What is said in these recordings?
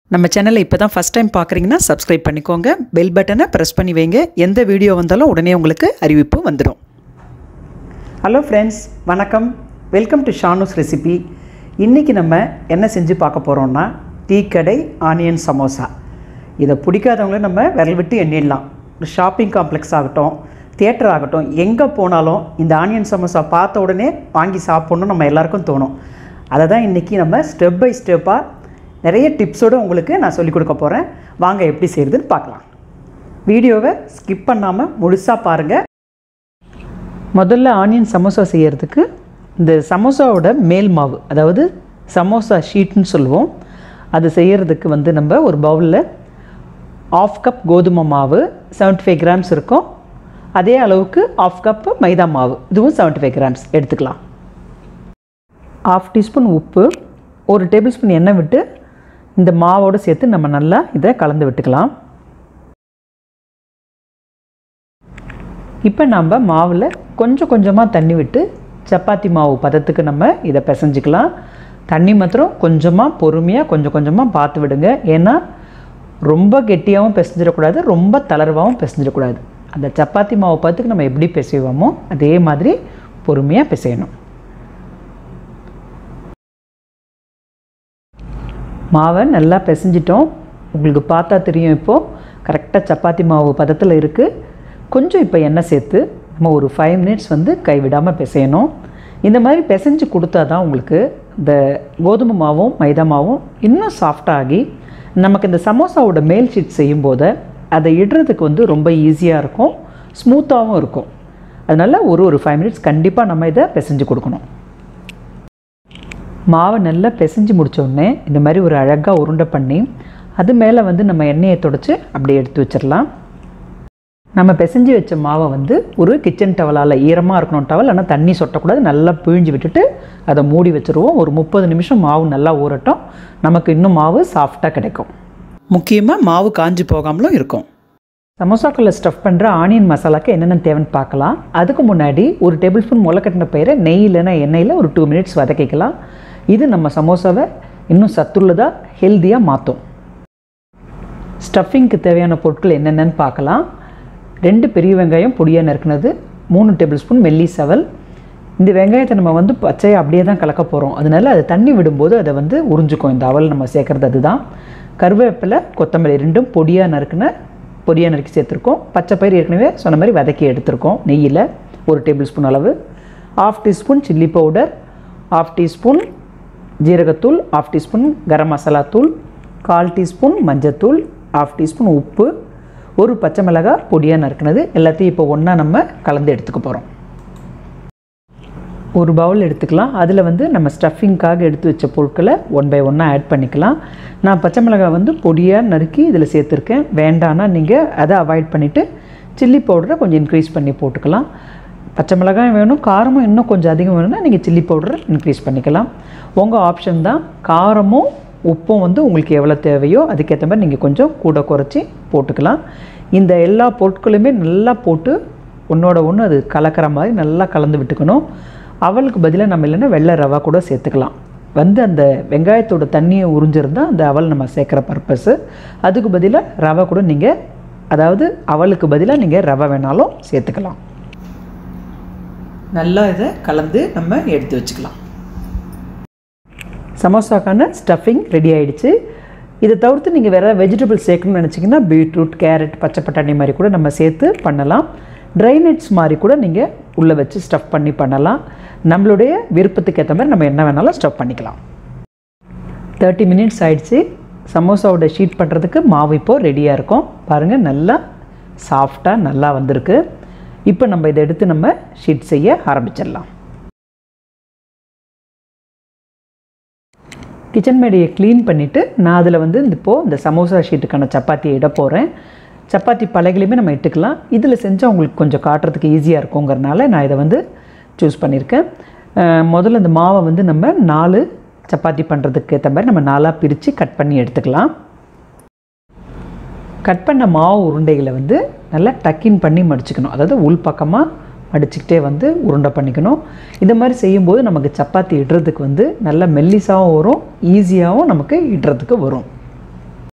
நம்ம சேனலை இப்போ தான் ஃபஸ்ட் டைம் பார்க்குறீங்கன்னா சப்ஸ்கிரைப் பண்ணிக்கோங்க பெல் பட்டனை ப்ரெஸ் பண்ணி வைங்க எந்த வீடியோ வந்தாலும் உடனே உங்களுக்கு அறிவிப்பு வந்துடும் ஹலோ ஃப்ரெண்ட்ஸ் வணக்கம் வெல்கம் டு ஷானூஸ் ரெசிபி இன்றைக்கி நம்ம என்ன செஞ்சு பார்க்க போகிறோம்னா டீ கடை ஆனியன் சமோசா இதை பிடிக்காதவங்கள நம்ம விரல் விட்டு எண்ணிடலாம் ஒரு ஷாப்பிங் காம்ப்ளெக்ஸ் ஆகட்டும் தியேட்டர் ஆகட்டும் எங்கே போனாலும் இந்த ஆனியன் சமோசா பார்த்த உடனே வாங்கி சாப்பிட்ணுன்னு நம்ம எல்லாருக்கும் தோணும் அதை தான் இன்றைக்கி நம்ம ஸ்டெப் பை ஸ்டெப்பாக நிறைய டிப்ஸோடு உங்களுக்கு நான் சொல்லிக் கொடுக்க போகிறேன் வாங்க எப்படி செய்கிறதுன்னு பார்க்கலாம் வீடியோவை ஸ்கிப் பண்ணாமல் முழுசாக பாருங்கள் முதல்ல ஆனியன் சமோசா செய்கிறதுக்கு இந்த சமோசாவோட மேல் மாவு அதாவது சமோசா ஷீட்னு சொல்லுவோம் அது செய்கிறதுக்கு வந்து நம்ம ஒரு பவுலில் ஆஃப் கப் கோதுமை மாவு 75 ஃபைவ் கிராம்ஸ் இருக்கும் அதே அளவுக்கு ஆஃப் கப் மைதா மாவு இதுவும் 75 ஃபைவ் கிராம்ஸ் எடுத்துக்கலாம் ஆஃப் டீஸ்பூன் உப்பு ஒரு டேபிள் ஸ்பூன் எண்ணெய் விட்டு இந்த மாவோடு சேர்த்து நம்ம நல்லா இதை கலந்து விட்டுக்கலாம் இப்போ நம்ம மாவில் கொஞ்சம் கொஞ்சமாக தண்ணி விட்டு சப்பாத்தி மாவு பதத்துக்கு நம்ம இதை பிசைஞ்சிக்கலாம் தண்ணி மாத்திரம் கொஞ்சமாக பொறுமையாக கொஞ்சம் கொஞ்சமாக பார்த்து விடுங்க ஏன்னா ரொம்ப கெட்டியாகவும் பிசைஞ்சிடக்கூடாது ரொம்ப தளர்வாகவும் பிசைஞ்சிடக்கூடாது அந்த சப்பாத்தி மாவு பதத்துக்கு நம்ம எப்படி பிசைவோமோ அதே மாதிரி பொறுமையாக பிசையணும் மாவை நல்லா பிசைஞ்சிட்டோம் உங்களுக்கு பார்த்தா தெரியும் இப்போது கரெக்டாக சப்பாத்தி மாவு பதத்தில் இருக்குது கொஞ்சம் இப்போ எண்ணெய் சேர்த்து நம்ம ஒரு ஃபைவ் மினிட்ஸ் வந்து கைவிடாமல் பிசையணும் இந்த மாதிரி பிசைஞ்சு கொடுத்தா தான் உங்களுக்கு இந்த கோதுமை மாவும் மைதா மாவும் இன்னும் சாஃப்டாகி நமக்கு இந்த சமோசாவோட மேல் ஷீட் செய்யும்போது அதை இடுறதுக்கு வந்து ரொம்ப ஈஸியாக இருக்கும் ஸ்மூத்தாகவும் இருக்கும் அதனால் ஒரு ஒரு ஃபைவ் மினிட்ஸ் கண்டிப்பாக நம்ம இதை பிசைஞ்சு கொடுக்கணும் மாவை நல்லா பிசைஞ்சு முடிச்ச உடனே இந்த மாதிரி ஒரு அழகாக உருண்டை பண்ணி அது மேலே வந்து நம்ம எண்ணெயை தொடச்சி அப்படியே எடுத்து வச்சிடலாம் நம்ம பிசைஞ்சு வச்ச மாவை வந்து ஒரு கிச்சன் டவலால் ஈரமாக இருக்கணும் டவல் ஆனால் தண்ணி சொட்டக்கூடாது நல்லா பிழிஞ்சு விட்டுட்டு அதை மூடி வச்சுருவோம் ஒரு முப்பது நிமிஷம் மாவு நல்லா ஊறட்டும் நமக்கு இன்னும் மாவு சாஃப்டாக கிடைக்கும் முக்கியமாக மாவு காஞ்சி போகாமலும் இருக்கும் சமோசாக்களில் ஸ்டஃப் பண்ணுற ஆனியன் மசாலாக்கு என்னென்ன தேவைன்னு பார்க்கலாம் அதுக்கு முன்னாடி ஒரு டேபிள் ஸ்பூன் முளைக்கட்டின பயிரை நெய் இல்லைன்னா எண்ணெயில் ஒரு டூ மினிட்ஸ் வதக்கிக்கலாம் இது நம்ம சமோசாவை இன்னும் சத்துள்ளதாக ஹெல்த்தியாக மாற்றும் ஸ்டஃபிங்க்கு தேவையான பொருட்கள் என்னென்னு பார்க்கலாம் ரெண்டு பெரிய வெங்காயம் பொடியாக நறுக்குனது மூணு டேபிள் ஸ்பூன் மெல்லி சவல் இந்த வெங்காயத்தை நம்ம வந்து பச்சையாக அப்படியே தான் கலக்க போகிறோம் அதனால அது தண்ணி விடும்போது அதை வந்து உறிஞ்சிக்கும் இந்த அவல் நம்ம சேர்க்குறது அதுதான் கருவேப்பிலை கொத்தமல்லி ரெண்டும் பொடியாக நறுக்குன பொடியாக நறுக்கி சேர்த்துருக்கோம் பச்சை பயிர் ஏற்கனவே சொன்ன மாதிரி வதக்கி எடுத்திருக்கோம் நெய்யில் ஒரு டேபிள் ஸ்பூன் அளவு half teaspoon chilli powder half teaspoon ஜீரகத்தூள் ஆஃப் டீஸ்பூன் கரம் மசாலா தூள் கால் டீஸ்பூன் மஞ்சத்தூள் ஆஃப் டீஸ்பூன் உப்பு ஒரு பச்சை மிளகாய் பொடியாக நறுக்குனது எல்லாத்தையும் இப்போ ஒன்றா நம்ம கலந்து எடுத்துக்க போகிறோம் ஒரு பவுல் எடுத்துக்கலாம் அதில் வந்து நம்ம ஸ்டஃபிங்க்காக எடுத்து வச்ச பொருட்களை ஒன் பை ஒன்னாக ஆட் பண்ணிக்கலாம் நான் பச்சை மிளகாய் வந்து பொடியாக நறுக்கி இதில் சேர்த்துருக்கேன் வேண்டான்னா நீங்கள் அதை அவாய்ட் பண்ணிவிட்டு சில்லி பவுடரை கொஞ்சம் இன்க்ரீஸ் பண்ணி போட்டுக்கலாம் பச்சை மிளகாயும் வேணும் காரமும் இன்னும் கொஞ்சம் அதிகம் வேணும்னா நீங்கள் சில்லி பவுடரை இன்க்ரீஸ் பண்ணிக்கலாம் உங்கள் ஆப்ஷன் தான் காரமும் உப்பும் வந்து உங்களுக்கு எவ்வளோ தேவையோ அதுக்கேற்ற மாதிரி நீங்கள் கொஞ்சம் கூட குறைச்சி போட்டுக்கலாம் இந்த எல்லா பொருட்களுமே நல்லா போட்டு ஒன்றோட ஒன்று அது கலக்கிற மாதிரி நல்லா கலந்து விட்டுக்கணும் அவளுக்கு பதிலாக நம்ம இல்லைன்னா வெள்ளை ரவா கூட சேர்த்துக்கலாம் வந்து அந்த வெங்காயத்தோட தண்ணியை உறிஞ்சிருந்தால் அந்த அவல் நம்ம சேர்க்குற பர்பஸ்ஸு அதுக்கு பதிலாக ரவை கூட நீங்கள் அதாவது அவளுக்கு பதிலாக நீங்கள் ரவை வேணாலும் சேர்த்துக்கலாம் நல்லா இதை கலந்து நம்ம எடுத்து வச்சுக்கலாம் சமோசாக்கான ஸ்டஃபிங் ரெடி ஆயிடுச்சு இதை தவிர்த்து நீங்கள் வேறு வெஜிடபிள் சேர்க்கணும்னு நினச்சிங்கன்னா பீட்ரூட் கேரட் பச்சை பட்டாணி மாதிரி கூட நம்ம சேர்த்து பண்ணலாம் ட்ரை நட்ஸ் மாதிரி கூட நீங்கள் உள்ளே வச்சு ஸ்டஃப் பண்ணி பண்ணலாம் நம்மளுடைய விருப்பத்துக்கு ஏற்ற மாதிரி நம்ம என்ன வேணாலும் ஸ்டஃப் பண்ணிக்கலாம் தேர்ட்டி மினிட்ஸ் ஆயிடுச்சு சமோசாவோட ஷீட் பண்ணுறதுக்கு மாவு இப்போது ரெடியாக இருக்கும் பாருங்கள் நல்லா சாஃப்டாக நல்லா வந்திருக்கு இப்போ நம்ம இதை எடுத்து நம்ம ஷீட் செய்ய ஆரம்பிச்சிடலாம் கிச்சன் மேடையை க்ளீன் பண்ணிவிட்டு நான் அதில் வந்து இப்போது இந்த சமோசா ஷீட்டுக்கான சப்பாத்தியை இட போகிறேன் சப்பாத்தி பலகையிலையுமே நம்ம இட்டுக்கலாம் இதில் செஞ்சால் உங்களுக்கு கொஞ்சம் காட்டுறதுக்கு ஈஸியாக இருக்குங்கிறனால நான் இதை வந்து சூஸ் பண்ணியிருக்கேன் அஹ் முதல்ல இந்த மாவை வந்து நம்ம நாலு சப்பாத்தி பண்ணுறதுக்கு ஏற்ற மாதிரி நம்ம நாலாக பிரித்து கட் பண்ணி எடுத்துக்கலாம் கட் பண்ண மாவு உருண்டைகளை வந்து நல்லா டக்கின் பண்ணி மடிச்சுக்கணும் அதாவது உள் பக்கமாக மடிச்சுக்கிட்டே வந்து உருண்டை பண்ணிக்கணும் இந்த மாதிரி செய்யும்போது நமக்கு சப்பாத்தி இடுறதுக்கு வந்து நல்ல மெல்லிசாகவும் வரும் ஈஸியாகவும் நமக்கு இடுறதுக்கு வரும்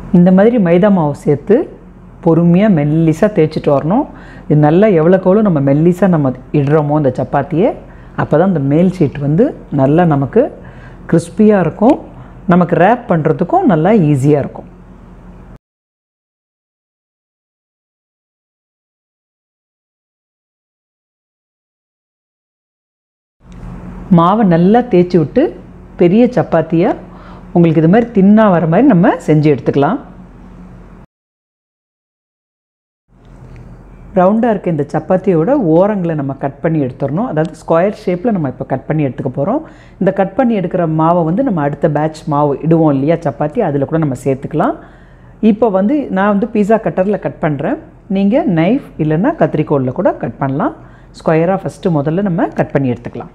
இந்த மாதிரி மைதா மாவு சேர்த்து பொறுமையாக மெல்லிஸாக தேய்ச்சிட்டு வரணும் இது நல்லா எவ்வளோக்கு எவ்வளோ நம்ம மெல்லிஸாக நம்ம இடுறோமோ அந்த சப்பாத்தியை அப்போ தான் அந்த மேல் ஷீட் வந்து நல்லா நமக்கு கிறிஸ்பியாக இருக்கும் நமக்கு ரேப் பண்ணுறதுக்கும் நல்லா ஈஸியாக இருக்கும் மாவை நல்லா தேய்ச்சி விட்டு பெரிய சப்பாத்தியாக உங்களுக்கு இது மாதிரி தின்னாக வர மாதிரி நம்ம செஞ்சு எடுத்துக்கலாம் ரவுண்டாக இருக்க இந்த சப்பாத்தியோட ஓரங்களை நம்ம கட் பண்ணி எடுத்துடணும் அதாவது ஸ்கொயர் ஷேப்பில் நம்ம இப்போ கட் பண்ணி எடுத்துக்க போகிறோம் இந்த கட் பண்ணி எடுக்கிற மாவை வந்து நம்ம அடுத்த பேட்ச் மாவு இடுவோம் இல்லையா சப்பாத்தி அதில் கூட நம்ம சேர்த்துக்கலாம் இப்போ வந்து நான் வந்து பீஸா கட்டரில் கட் பண்ணுறேன் நீங்கள் நைஃப் இல்லைன்னா கத்திரிக்கோலில் கூட கட் பண்ணலாம் ஸ்கொயராக ஃபஸ்ட்டு முதல்ல நம்ம கட் பண்ணி எடுத்துக்கலாம்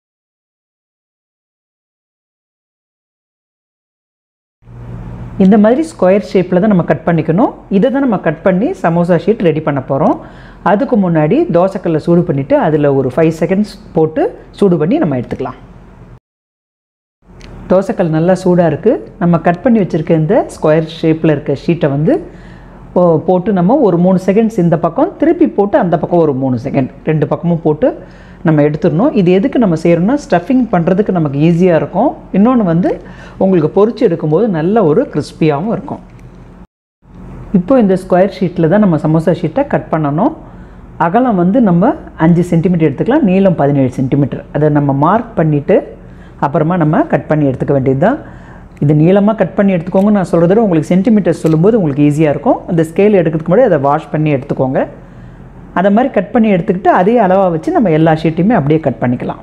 இந்த மாதிரி ஸ்கொயர் ஷேப்பில் தான் நம்ம கட் பண்ணிக்கணும் இதை தான் நம்ம கட் பண்ணி சமோசா ஷீட் ரெடி பண்ண போகிறோம் அதுக்கு முன்னாடி தோசைக்கல்லை சூடு பண்ணிவிட்டு அதில் ஒரு ஃபைவ் செகண்ட்ஸ் போட்டு சூடு பண்ணி நம்ம எடுத்துக்கலாம் தோசைக்கல் நல்லா சூடாக இருக்குது நம்ம கட் பண்ணி வச்சுருக்க இந்த ஸ்கொயர் ஷேப்பில் இருக்க ஷீட்டை வந்து போட்டு நம்ம ஒரு மூணு செகண்ட்ஸ் இந்த பக்கம் திருப்பி போட்டு அந்த பக்கம் ஒரு மூணு செகண்ட் ரெண்டு பக்கமும் போட்டு நம்ம எடுத்துடணும் இது எதுக்கு நம்ம செய்கிறோம்னா ஸ்டஃபிங் பண்ணுறதுக்கு நமக்கு ஈஸியாக இருக்கும் இன்னொன்று வந்து உங்களுக்கு பொறிச்சு எடுக்கும்போது நல்ல ஒரு கிறிஸ்பியாகவும் இருக்கும் இப்போ இந்த ஸ்கொயர் ஷீட்டில் தான் நம்ம சமோசா ஷீட்டை கட் பண்ணணும் அகலம் வந்து நம்ம அஞ்சு சென்டிமீட்டர் எடுத்துக்கலாம் நீளம் பதினேழு சென்டிமீட்டர் அதை நம்ம மார்க் பண்ணிவிட்டு அப்புறமா நம்ம கட் பண்ணி எடுத்துக்க வேண்டியது தான் இது நீளமாக கட் பண்ணி எடுத்துக்கோங்க நான் சொல்கிறத உங்களுக்கு சென்டிமீட்டர் சொல்லும்போது உங்களுக்கு ஈஸியாக இருக்கும் அந்த ஸ்கேல் எடுக்கிறதுக்கு முன்னாடி அதை வாஷ் பண்ணி எடுத்துக்கோங்க அதை மாதிரி கட் பண்ணி எடுத்துக்கிட்டு அதே அளவாக வச்சு நம்ம எல்லா ஷீட்டையுமே அப்படியே கட் பண்ணிக்கலாம்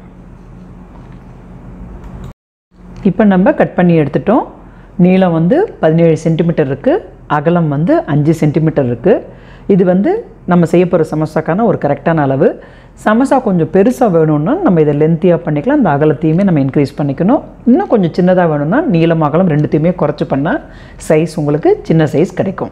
இப்போ நம்ம கட் பண்ணி எடுத்துட்டோம் நீளம் வந்து பதினேழு சென்டிமீட்டர் இருக்குது அகலம் வந்து அஞ்சு சென்டிமீட்டர் இருக்குது இது வந்து நம்ம செய்ய போகிற சமோசாக்கான ஒரு கரெக்டான அளவு சமோசா கொஞ்சம் பெருசாக வேணும்னா நம்ம இதை லென்த்தியாக பண்ணிக்கலாம் அந்த அகலத்தையுமே நம்ம இன்க்ரீஸ் பண்ணிக்கணும் இன்னும் கொஞ்சம் சின்னதாக வேணும்னா நீளம் அகலம் ரெண்டுத்தையுமே குறைச்சி பண்ணால் சைஸ் உங்களுக்கு சின்ன சைஸ் கிடைக்கும்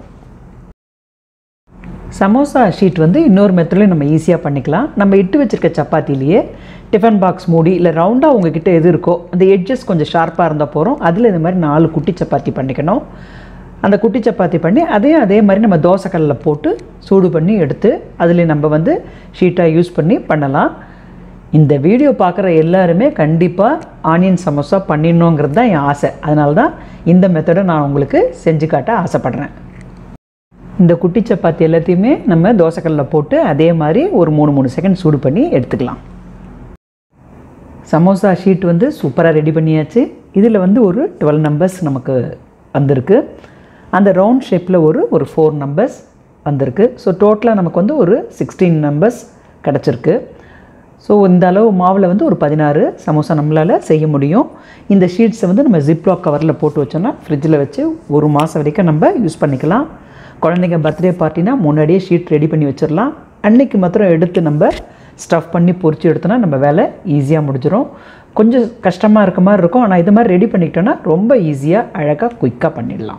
சமோசா ஷீட் வந்து இன்னொரு மெத்தட்லையும் நம்ம ஈஸியாக பண்ணிக்கலாம் நம்ம இட்டு வச்சுருக்க சப்பாத்திலேயே டிஃபன் பாக்ஸ் மூடி இல்லை ரவுண்டாக உங்ககிட்ட எது இருக்கோ அந்த எட்ஜஸ் கொஞ்சம் ஷார்ப்பாக இருந்தால் போகிறோம் அதில் இந்த மாதிரி நாலு குட்டி சப்பாத்தி பண்ணிக்கணும் அந்த குட்டி சப்பாத்தி பண்ணி அதையும் அதே மாதிரி நம்ம தோசைக்கல்லில் போட்டு சூடு பண்ணி எடுத்து அதில் நம்ம வந்து ஷீட்டாக யூஸ் பண்ணி பண்ணலாம் இந்த வீடியோ பார்க்குற எல்லாருமே கண்டிப்பாக ஆனியன் சமோசா பண்ணிடணுங்கிறது தான் என் ஆசை அதனால தான் இந்த மெத்தடை நான் உங்களுக்கு செஞ்சு காட்ட ஆசைப்பட்றேன் இந்த குட்டி சப்பாத்தி எல்லாத்தையுமே நம்ம தோசைக்கல்லில் போட்டு அதே மாதிரி ஒரு மூணு மூணு செகண்ட் சூடு பண்ணி எடுத்துக்கலாம் சமோசா ஷீட் வந்து சூப்பராக ரெடி பண்ணியாச்சு இதில் வந்து ஒரு டுவெல் நம்பர்ஸ் நமக்கு வந்திருக்கு அந்த ரவுண்ட் ஷேப்பில் ஒரு ஒரு ஃபோர் நம்பர்ஸ் வந்திருக்கு ஸோ டோட்டலாக நமக்கு வந்து ஒரு சிக்ஸ்டீன் நம்பர்ஸ் கிடச்சிருக்கு ஸோ இந்த அளவு மாவில் வந்து ஒரு பதினாறு சமோசா நம்மளால் செய்ய முடியும் இந்த ஷீட்ஸை வந்து நம்ம ஜிப்லாக் கவரில் போட்டு வச்சோன்னா ஃப்ரிட்ஜில் வச்சு ஒரு மாதம் வரைக்கும் நம்ம யூஸ் பண்ணிக்கலாம் குழந்தைங்க பர்த்டே பார்ட்டினா முன்னாடியே ஷீட் ரெடி பண்ணி வச்சிடலாம் அன்னைக்கு மாத்திரம் எடுத்து நம்ம ஸ்டஃப் பண்ணி பொரிச்சு எடுத்தோன்னா நம்ம வேலை ஈஸியாக முடிஞ்சிடும் கொஞ்சம் கஷ்டமாக இருக்க மாதிரி இருக்கும் ஆனால் இது மாதிரி ரெடி பண்ணிக்கிட்டோன்னா ரொம்ப ஈஸியாக அழகாக குயிக்காக பண்ணிடலாம்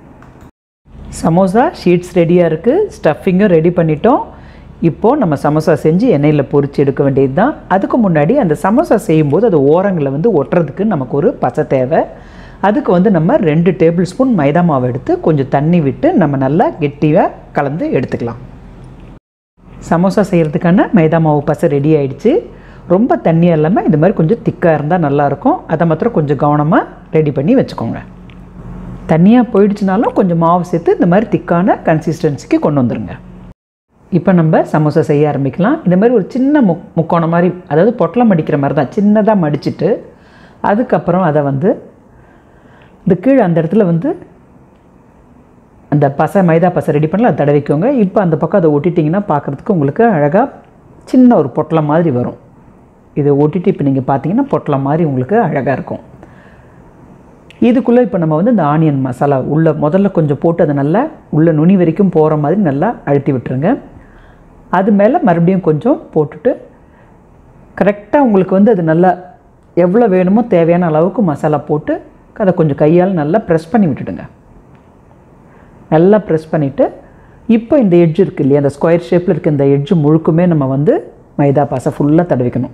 சமோசா ஷீட்ஸ் ரெடியாக இருக்குது ஸ்டஃபிங்கும் ரெடி பண்ணிட்டோம் இப்போது நம்ம சமோசா செஞ்சு எண்ணெயில் பொரிச்சு எடுக்க வேண்டியது தான் அதுக்கு முன்னாடி அந்த சமோசா செய்யும்போது அது ஓரங்களை வந்து ஒட்டுறதுக்கு நமக்கு ஒரு பசை தேவை அதுக்கு வந்து நம்ம ரெண்டு டேபிள் ஸ்பூன் மைதா மாவு எடுத்து கொஞ்சம் தண்ணி விட்டு நம்ம நல்லா கெட்டியாக கலந்து எடுத்துக்கலாம் சமோசா செய்கிறதுக்கான மைதா மாவு பசை ரெடி ஆயிடுச்சு ரொம்ப தண்ணியாக இல்லாமல் இந்த மாதிரி கொஞ்சம் திக்காக இருந்தால் நல்லாயிருக்கும் அதை மாத்திரம் கொஞ்சம் கவனமாக ரெடி பண்ணி வச்சுக்கோங்க தண்ணியாக போயிடுச்சுனாலும் கொஞ்சம் மாவு சேர்த்து இந்த மாதிரி திக்கான கன்சிஸ்டன்சிக்கு கொண்டு வந்துருங்க இப்போ நம்ம சமோசா செய்ய ஆரம்பிக்கலாம் இந்த மாதிரி ஒரு சின்ன முக் முக்கோணம் மாதிரி அதாவது பொட்டலம் மடிக்கிற மாதிரி தான் சின்னதாக மடிச்சிட்டு அதுக்கப்புறம் அதை வந்து இந்த கீழே அந்த இடத்துல வந்து அந்த பசை மைதா பசை ரெடி பண்ணல அதை தடவிக்கோங்க இப்போ அந்த பக்கம் அதை ஒட்டிட்டிங்கன்னா பார்க்குறதுக்கு உங்களுக்கு அழகாக சின்ன ஒரு பொட்டலம் மாதிரி வரும் இதை ஒட்டிட்டு இப்போ நீங்கள் பார்த்தீங்கன்னா பொட்டலம் மாதிரி உங்களுக்கு அழகாக இருக்கும் இதுக்குள்ளே இப்போ நம்ம வந்து இந்த ஆனியன் மசாலா உள்ளே முதல்ல கொஞ்சம் போட்டு அதை நல்லா உள்ள நுனி வரைக்கும் போகிற மாதிரி நல்லா அழுத்தி விட்டுருங்க அது மேலே மறுபடியும் கொஞ்சம் போட்டுட்டு கரெக்டாக உங்களுக்கு வந்து அது நல்லா எவ்வளோ வேணுமோ தேவையான அளவுக்கு மசாலா போட்டு அதை கொஞ்சம் கையால் நல்லா ப்ரெஸ் பண்ணி விட்டுடுங்க நல்லா ப்ரெஸ் பண்ணிவிட்டு இப்போ இந்த எட்ஜ் இருக்குது இல்லையா அந்த ஸ்கொயர் ஷேப்பில் இருக்க இந்த எட்ஜ் முழுக்குமே நம்ம வந்து மைதா பாசை ஃபுல்லாக தடவிக்கணும்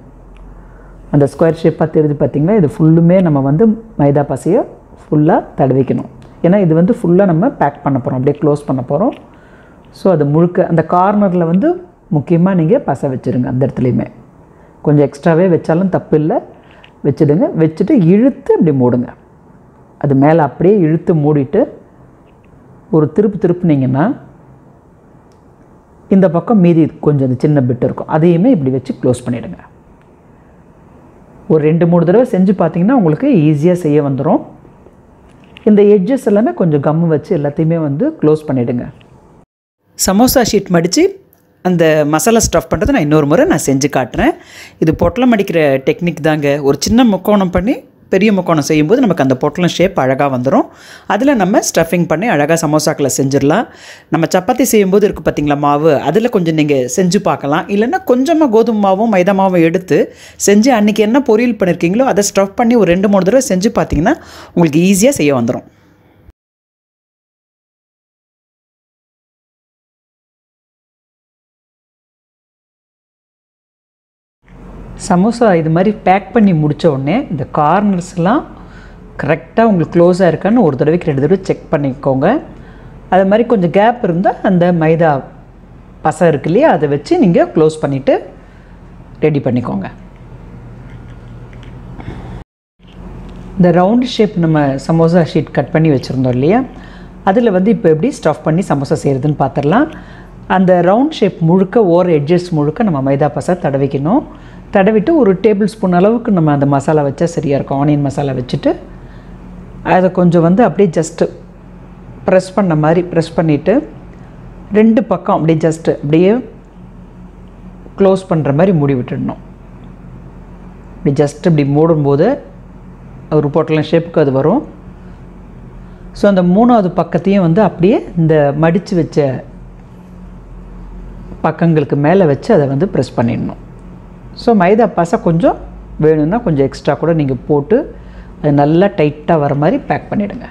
அந்த ஸ்கொயர் ஷேப்பாக தெரிஞ்சு பார்த்திங்கன்னா இது ஃபுல்லுமே நம்ம வந்து மைதா பாசையை ஃபுல்லாக தடவிக்கணும் ஏன்னா இது வந்து ஃபுல்லாக நம்ம பேக் பண்ண போகிறோம் அப்படியே க்ளோஸ் பண்ண போகிறோம் ஸோ அது முழுக்க அந்த கார்னரில் வந்து முக்கியமாக நீங்கள் பசை வச்சுருங்க அந்த இடத்துலையுமே கொஞ்சம் எக்ஸ்ட்ராவே வச்சாலும் தப்பு இல்லை வச்சுடுங்க வச்சுட்டு இழுத்து இப்படி மூடுங்க அது மேலே அப்படியே இழுத்து மூடிட்டு ஒரு திருப்பு திருப்புனீங்கன்னா இந்த பக்கம் மீதி கொஞ்சம் அந்த சின்ன பிட் இருக்கும் அதையுமே இப்படி வச்சு க்ளோஸ் பண்ணிவிடுங்க ஒரு ரெண்டு மூணு தடவை செஞ்சு பார்த்தீங்கன்னா உங்களுக்கு ஈஸியாக செய்ய வந்துடும் இந்த எட்ஜஸ் எல்லாமே கொஞ்சம் கம்மு வச்சு எல்லாத்தையுமே வந்து க்ளோஸ் பண்ணிவிடுங்க சமோசா ஷீட் மடித்து அந்த மசாலா ஸ்டஃப் பண்ணுறதை நான் இன்னொரு முறை நான் செஞ்சு காட்டுறேன் இது பொட்டலம் அடிக்கிற டெக்னிக் தாங்க ஒரு சின்ன முக்கோணம் பண்ணி பெரிய முக்கோணம் செய்யும்போது நமக்கு அந்த பொட்டலம் ஷேப் அழகாக வந்துடும் அதில் நம்ம ஸ்டஃபிங் பண்ணி அழகாக சமோசாக்களை செஞ்சிடலாம் நம்ம சப்பாத்தி செய்யும்போது இருக்குது பார்த்தீங்களா மாவு அதில் கொஞ்சம் நீங்கள் செஞ்சு பார்க்கலாம் இல்லைன்னா கொஞ்சமாக கோதுமை மாவும் மைதா மாவும் எடுத்து செஞ்சு அன்றைக்கி என்ன பொரியல் பண்ணியிருக்கீங்களோ அதை ஸ்டஃப் பண்ணி ஒரு ரெண்டு மூணு தடவை செஞ்சு பார்த்தீங்கன்னா உங்களுக்கு ஈஸியாக செய்ய வந்துடும் சமோசா இது மாதிரி பேக் பண்ணி முடித்த உடனே இந்த கார்னர்ஸ்லாம் கரெக்டாக உங்களுக்கு க்ளோஸாக இருக்கான்னு ஒரு தடவைக்கு ரெண்டு தடவை செக் பண்ணிக்கோங்க அது மாதிரி கொஞ்சம் கேப் இருந்தால் அந்த மைதா பசை இருக்கு இல்லையா அதை வச்சு நீங்கள் க்ளோஸ் பண்ணிவிட்டு ரெடி பண்ணிக்கோங்க இந்த ரவுண்டு ஷேப் நம்ம சமோசா ஷீட் கட் பண்ணி வச்சுருந்தோம் இல்லையா அதில் வந்து இப்போ எப்படி ஸ்டஃப் பண்ணி சமோசா செய்கிறதுன்னு பார்த்துடலாம் அந்த ரவுண்ட் ஷேப் முழுக்க ஓர எட்ஜஸ் முழுக்க நம்ம மைதா பசை தடவிக்கணும் தடவிட்டு ஒரு டேபிள் ஸ்பூன் அளவுக்கு நம்ம அந்த மசாலா வச்சா சரியாக இருக்கும் ஆனியன் மசாலா வச்சுட்டு அதை கொஞ்சம் வந்து அப்படியே ஜஸ்ட்டு ப்ரெஸ் பண்ண மாதிரி ப்ரெஸ் பண்ணிவிட்டு ரெண்டு பக்கம் அப்படியே ஜஸ்ட்டு அப்படியே க்ளோஸ் பண்ணுற மாதிரி மூடி விட்டுடணும் இப்படி ஜஸ்ட் இப்படி மூடும்போது ஒரு பொட்டலம் ஷேப்புக்கு அது வரும் ஸோ அந்த மூணாவது பக்கத்தையும் வந்து அப்படியே இந்த மடித்து வச்ச பக்கங்களுக்கு மேலே வச்சு அதை வந்து ப்ரெஸ் பண்ணிடணும் ஸோ மைதா பாசை கொஞ்சம் வேணும்னா கொஞ்சம் எக்ஸ்ட்ரா கூட நீங்கள் போட்டு அது நல்லா டைட்டாக வர மாதிரி பேக் பண்ணிவிடுங்க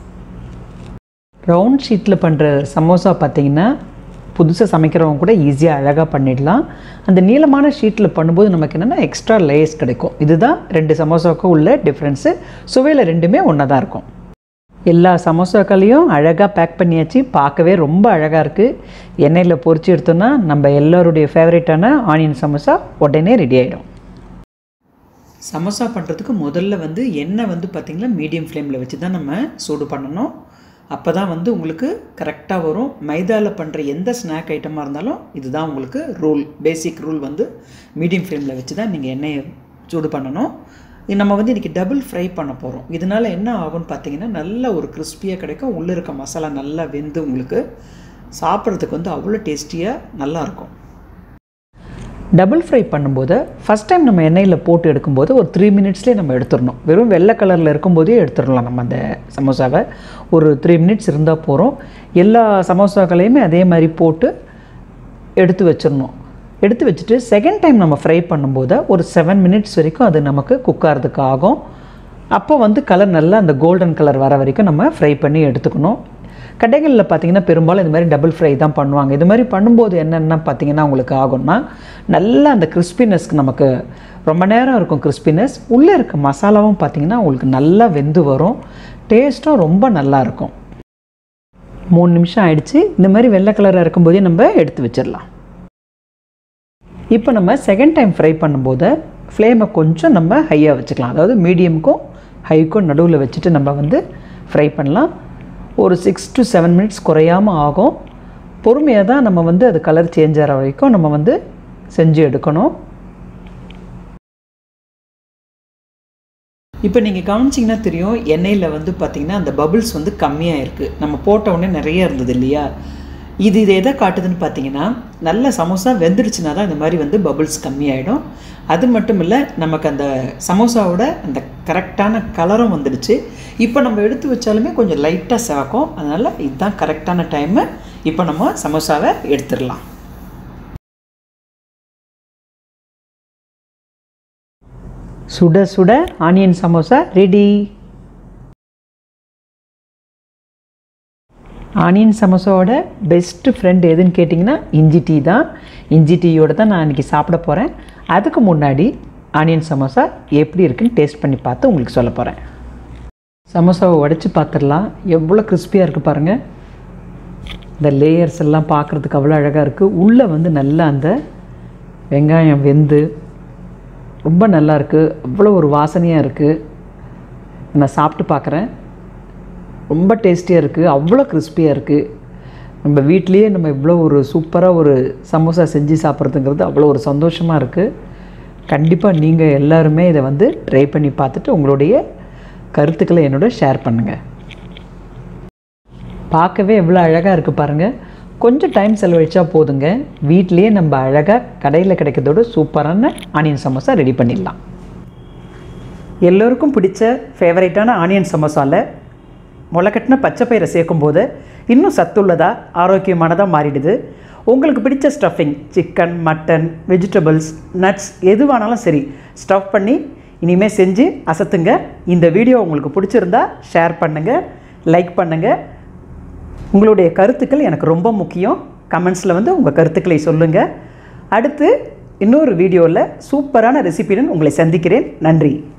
ரவுண்ட் ஷீட்டில் பண்ணுற சமோசா பார்த்தீங்கன்னா புதுசாக சமைக்கிறவங்க கூட ஈஸியாக அழகாக பண்ணிடலாம் அந்த நீளமான ஷீட்டில் பண்ணும்போது நமக்கு என்னென்னா எக்ஸ்ட்ரா லேயர்ஸ் கிடைக்கும் இதுதான் ரெண்டு சமோசாவுக்கும் உள்ள டிஃப்ரென்ஸு சுவையில் ரெண்டுமே ஒன்றா தான் இருக்கும் எல்லா சமோசாக்களையும் அழகாக பேக் பண்ணியாச்சு பார்க்கவே ரொம்ப அழகாக இருக்குது எண்ணெயில் பொரிச்சு எடுத்தோன்னா நம்ம எல்லோருடைய ஃபேவரட்டான ஆனியன் சமோசா உடனே ரெடி ஆகிடும் சமோசா பண்ணுறதுக்கு முதல்ல வந்து எண்ணெய் வந்து பார்த்திங்கன்னா மீடியம் ஃப்ளேமில் வச்சு தான் நம்ம சூடு பண்ணணும் அப்போ தான் வந்து உங்களுக்கு கரெக்டாக வரும் மைதாவில் பண்ணுற எந்த ஸ்நாக் ஐட்டமாக இருந்தாலும் இதுதான் உங்களுக்கு ரூல் பேசிக் ரூல் வந்து மீடியம் ஃப்ளேமில் வச்சு தான் நீங்கள் எண்ணெயை சூடு பண்ணணும் இது நம்ம வந்து இன்றைக்கி டபுள் ஃப்ரை பண்ண போகிறோம் இதனால் என்ன ஆகும்னு பார்த்தீங்கன்னா நல்ல ஒரு கிறிஸ்பியாக கிடைக்கும் உள்ளே இருக்க மசாலா நல்லா வெந்து உங்களுக்கு சாப்பிட்றதுக்கு வந்து அவ்வளோ டேஸ்டியாக நல்லாயிருக்கும் டபுள் ஃப்ரை பண்ணும்போது ஃபஸ்ட் டைம் நம்ம எண்ணெயில் போட்டு எடுக்கும்போது ஒரு த்ரீ மினிட்ஸ்லேயே நம்ம எடுத்துடணும் வெறும் வெள்ளை கலரில் இருக்கும்போதே எடுத்துடலாம் நம்ம அந்த சமோசாவை ஒரு த்ரீ மினிட்ஸ் இருந்தால் போகிறோம் எல்லா சமோசாக்களையுமே அதே மாதிரி போட்டு எடுத்து வச்சிடணும் எடுத்து வச்சுட்டு செகண்ட் டைம் நம்ம ஃப்ரை பண்ணும்போது ஒரு செவன் மினிட்ஸ் வரைக்கும் அது நமக்கு குக் ஆகிறதுக்கு ஆகும் அப்போ வந்து கலர் நல்லா அந்த கோல்டன் கலர் வர வரைக்கும் நம்ம ஃப்ரை பண்ணி எடுத்துக்கணும் கடைகளில் பார்த்தீங்கன்னா பெரும்பாலும் இது மாதிரி டபுள் ஃப்ரை தான் பண்ணுவாங்க இது மாதிரி பண்ணும்போது என்னென்ன பார்த்தீங்கன்னா உங்களுக்கு ஆகும்னா நல்லா அந்த கிறிஸ்பினஸ்க்கு நமக்கு ரொம்ப நேரம் இருக்கும் கிறிஸ்பினஸ் உள்ளே இருக்க மசாலாவும் பார்த்தீங்கன்னா உங்களுக்கு நல்லா வெந்து வரும் டேஸ்ட்டும் ரொம்ப நல்லா இருக்கும் மூணு நிமிஷம் ஆயிடுச்சு இந்த மாதிரி வெள்ளை கலராக இருக்கும்போதே நம்ம எடுத்து வச்சிடலாம் இப்போ நம்ம செகண்ட் டைம் ஃப்ரை பண்ணும்போது ஃப்ளேமை கொஞ்சம் நம்ம ஹையாக வச்சுக்கலாம் அதாவது மீடியமுக்கும் ஹைக்கும் நடுவில் வச்சுட்டு நம்ம வந்து ஃப்ரை பண்ணலாம் ஒரு சிக்ஸ் டு செவன் மினிட்ஸ் குறையாமல் ஆகும் பொறுமையாக தான் நம்ம வந்து அது கலர் சேஞ்ச் ஆகிற வரைக்கும் நம்ம வந்து செஞ்சு எடுக்கணும் இப்போ நீங்கள் கவனிச்சிங்கன்னா தெரியும் எண்ணெயில் வந்து பார்த்திங்கன்னா அந்த பபிள்ஸ் வந்து கம்மியாக இருக்குது நம்ம போட்ட உடனே நிறைய இருந்தது இல்லையா இது இது எதை காட்டுதுன்னு பார்த்தீங்கன்னா நல்ல சமோசா வெந்துடுச்சுனா தான் இந்த மாதிரி வந்து பபிள்ஸ் கம்மியாயிடும் அது மட்டும் இல்லை நமக்கு அந்த சமோசாவோட அந்த கரெக்டான கலரும் வந்துடுச்சு இப்போ நம்ம எடுத்து வச்சாலுமே கொஞ்சம் லைட்டாக சிவக்கும் அதனால் இதுதான் கரெக்டான டைமு இப்போ நம்ம சமோசாவை எடுத்துடலாம் சுட சுட ஆனியன் சமோசா ரெடி ஆனியன் சமோசாவோட பெஸ்ட்டு ஃப்ரெண்ட் எதுன்னு கேட்டிங்கன்னா இஞ்சி டீ தான் இஞ்சி டீயோட தான் நான் இன்றைக்கி சாப்பிட போகிறேன் அதுக்கு முன்னாடி ஆனியன் சமோசா எப்படி இருக்குன்னு டேஸ்ட் பண்ணி பார்த்து உங்களுக்கு சொல்ல போகிறேன் சமோசாவை உடைச்சி பார்த்துடலாம் எவ்வளோ கிறிஸ்பியாக இருக்குது பாருங்கள் இந்த லேயர்ஸ் எல்லாம் பார்க்குறதுக்கு அவ்வளோ அழகாக இருக்குது உள்ளே வந்து நல்லா அந்த வெங்காயம் வெந்து ரொம்ப நல்லா இருக்குது அவ்வளோ ஒரு வாசனையாக இருக்குது நான் சாப்பிட்டு பார்க்குறேன் ரொம்ப டேஸ்டியாக இருக்குது அவ்வளோ கிறிஸ்பியாக இருக்குது நம்ம வீட்லேயே நம்ம இவ்வளோ ஒரு சூப்பராக ஒரு சமோசா செஞ்சு சாப்பிட்றதுங்கிறது அவ்வளோ ஒரு சந்தோஷமாக இருக்குது கண்டிப்பாக நீங்கள் எல்லாருமே இதை வந்து ட்ரை பண்ணி பார்த்துட்டு உங்களுடைய கருத்துக்களை என்னோட ஷேர் பண்ணுங்கள் பார்க்கவே எவ்வளோ அழகாக இருக்குது பாருங்கள் கொஞ்சம் டைம் செலவழிச்சா போதுங்க வீட்லேயே நம்ம அழகாக கடையில் கிடைக்கிறதோட சூப்பரான ஆனியன் சமோசா ரெடி பண்ணிடலாம் எல்லோருக்கும் பிடிச்ச ஃபேவரேட்டான ஆனியன் சமோசாவில் முளைக்கட்டின பச்சை பயிரை சேர்க்கும்போது இன்னும் சத்துள்ளதாக ஆரோக்கியமானதாக மாறிடுது உங்களுக்கு பிடிச்ச stuffing chicken mutton vegetables nuts எதுவானாலும் சரி ஸ்டஃப் பண்ணி இனிமேல் செஞ்சு அசத்துங்க இந்த வீடியோ உங்களுக்கு பிடிச்சிருந்தா ஷேர் பண்ணுங்கள் லைக் பண்ணுங்கள் உங்களுடைய கருத்துக்கள் எனக்கு ரொம்ப முக்கியம் கமெண்ட்ஸில் வந்து உங்கள் கருத்துக்களை சொல்லுங்கள் அடுத்து இன்னொரு வீடியோவில் சூப்பரான ரெசிபியுடன் உங்களை சந்திக்கிறேன் நன்றி